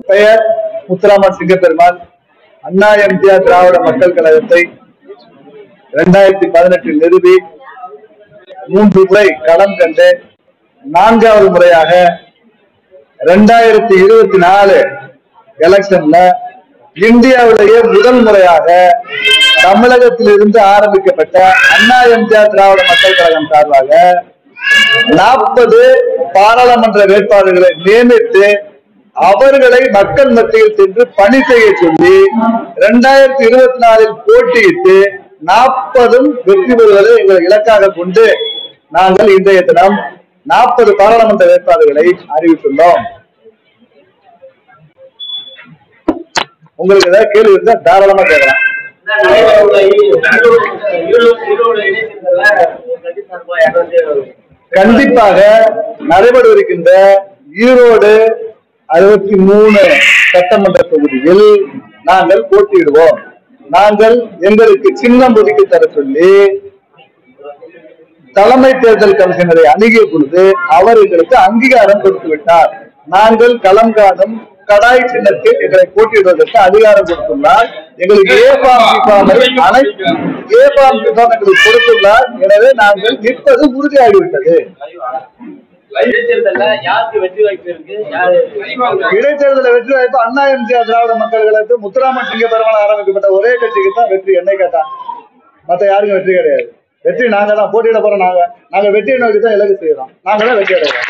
பெயர் முத்துராமன் சிங்கப்பெருமாள் அண்ணா எம்ஜிஆர் திராவிட மக்கள் கழகத்தை இரண்டாயிரத்தி பதினெட்டில் நிறுவி மூன்று முறை களம் கண்டு நான்காவது முறையாக இரண்டாயிரத்தி இருபத்தி நாலு எலெக்ஷன்ல இந்தியாவிலேயே முதல் முறையாக தமிழகத்தில் இருந்து ஆரம்பிக்கப்பட்ட அண்ணா எம்ஜிஆர் திராவிட மக்கள் கழகம் சார்பாக நாற்பது பாராளுமன்ற வேட்பாளர்களை நியமித்து அவர்களை மக்கள் மத்தியில் சென்று பணி செய்ய சொல்லி இரண்டாயிரத்தி இருபத்தி நாலில் போட்டியிட்டு நாற்பதும் வெற்றி பெறுவதை எங்கள் இலக்காக கொண்டு நாங்கள் இன்றைய தினம் நாற்பது பாராளுமன்ற வேட்பாளர்களை அறிவித்துள்ளோம் உங்களுக்கு ஏதாவது கேள்வி இருந்தா தாராளமா கேட்கலாம் கண்டிப்பாக நடைபெறவிருக்கின்ற ஈரோடு அறுபத்தி மூணு சட்டமன்ற தொகுதியில் நாங்கள் போட்டியிடுவோம் நாங்கள் எங்களுக்கு சின்னம் ஒதுக்கி தர சொல்லி தலைமை தேர்தல் கமிஷனரை அணுகிய பொழுது அவர் எங்களுக்கு அங்கீகாரம் கொடுத்து விட்டார் நாங்கள் களம் காணும் கடாய் சின்னத்தில் எங்களை போட்டியிடுவதற்கு அதிகாரம் கொடுத்துள்ளார் எங்களுக்கு ஏ ஃபார்ம் பி ஃபார்மை அனைத்து ஏ ஃபார்ம் பி ஃபார்ம் எங்களுக்கு கொடுத்துள்ளார் எனவே நாங்கள் நிற்பது உறுதியாகிவிட்டது இடைத்தேர்தல்ல யாருக்கு வெற்றி வாய்ப்பு இருக்கு யாரு இடைத்தேர்தலில் வெற்றி வாய்ப்பு அண்ணா எம்ஜிஆர் திராவிட மக்கள் கழகத்து முத்துராமன் சிங்க பெருமாள் ஆரம்பிக்கப்பட்ட ஒரே கட்சிக்கு தான் வெற்றி என்னை கேட்டான் மத்த யாருக்கும் வெற்றி கிடையாது வெற்றி நாங்க தான் போட்டியிட போறோம் நாங்க நாங்க வெற்றியை நோக்கி தான் இலக்கு செய்யறோம் நாங்க தான் வெற்றி அடைவோம்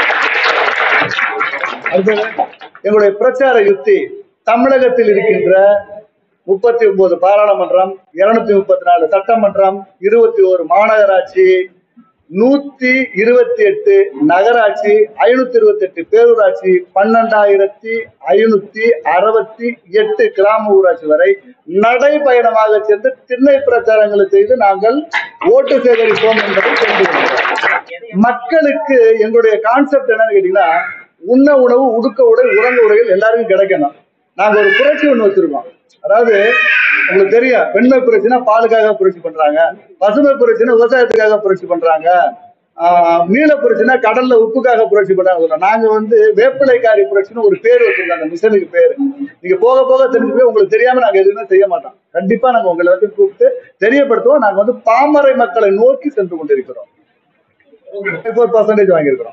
அடுத்தது எங்களுடைய பிரச்சார யுக்தி தமிழகத்தில் இருக்கின்ற முப்பத்தி ஒன்பது பாராளுமன்றம் இருநூத்தி முப்பத்தி நாலு சட்டமன்றம் இருபத்தி ஒரு மாநகராட்சி நூத்தி இருபத்தி எட்டு நகராட்சி ஐநூத்தி இருபத்தி எட்டு பேரூராட்சி பன்னெண்டாயிரத்தி ஐநூத்தி அறுபத்தி எட்டு கிராம ஊராட்சி வரை நடைபயணமாக சென்று திண்ணை பிரச்சாரங்களை செய்து நாங்கள் ஓட்டு சேகரிப்போம் என்பதை தெரிந்து கொள்கிறோம் மக்களுக்கு எங்களுடைய கான்செப்ட் என்னன்னு கேட்டீங்கன்னா உண்ண உணவு உடுக்க உடை உறங்க உடைகள் எல்லாருக்கும் கிடைக்கணும் நாங்க ஒரு புரட்சி ஒண்ணு வச்சிருக்கோம் அதாவது உங்களுக்கு தெரியும் வெண்மை புரட்சினா பாலுக்காக புரட்சி பண்றாங்க பசுமை புரட்சினா விவசாயத்துக்காக புரட்சி பண்றாங்க ஆஹ் நீல புரட்சினா கடல்ல உப்புக்காக புரட்சி பண்றாங்க சொல்றோம். நாங்க வந்து வேப்பிலைக்காரி புரட்சின்னு ஒரு பேர் வச்சிருக்கோம் அந்த மிஷனுக்கு பேரு நீங்க போக போக தெரிஞ்சு போய் உங்களுக்கு தெரியாம நாங்க எதுவுமே செய்ய மாட்டோம் கண்டிப்பா நாங்க உங்களை வந்து கூப்பிட்டு தெரியப்படுத்துவோம் நாங்க வந்து பாமரை மக்களை நோக்கி சென்று கொண்டிருக்கிறோம் ஃபோர் பர்சன்டேஜ் வாங்கியிருக்கிறோம்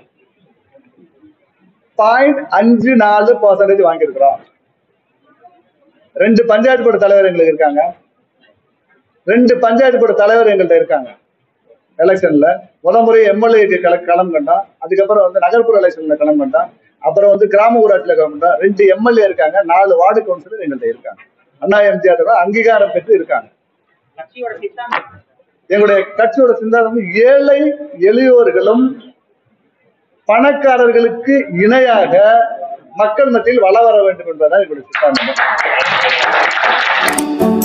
பாயிண்ட் அஞ்சு நாலு பர்சன்டேஜ் வாங்கியிருக்கிறோம் ரெண்டு பஞ்சாயத்து போர்டு தலைவர் எங்களுக்கு இருக்காங்க ரெண்டு பஞ்சாயத்து போர்டு தலைவர் எங்கள்கிட்ட இருக்காங்க எலெக்ஷன்ல முத முறை எம்எல்ஏக்கு களம் கண்டோம் அதுக்கப்புறம் வந்து நகர்ப்புற எலெக்ஷன்ல களம் கண்டோம் அப்புறம் வந்து கிராம ஊராட்சியில களம் கண்டோம் ரெண்டு எம்எல்ஏ இருக்காங்க நாலு வார்டு கவுன்சிலர் எங்கள்கிட்ட இருக்காங்க அண்ணா எம்ஜிஆர் அங்கீகாரம் பெற்று இருக்காங்க கட்சியோட சித்தாந்தம் எங்களுடைய கட்சியோட சிந்தாந்தம் வந்து ஏழை எளியோர்களும் பணக்காரர்களுக்கு இணையாக மக்கள் மத்தியில் வள வர வேண்டும் என்பதுதான் எங்களுடைய சித்தாந்தம்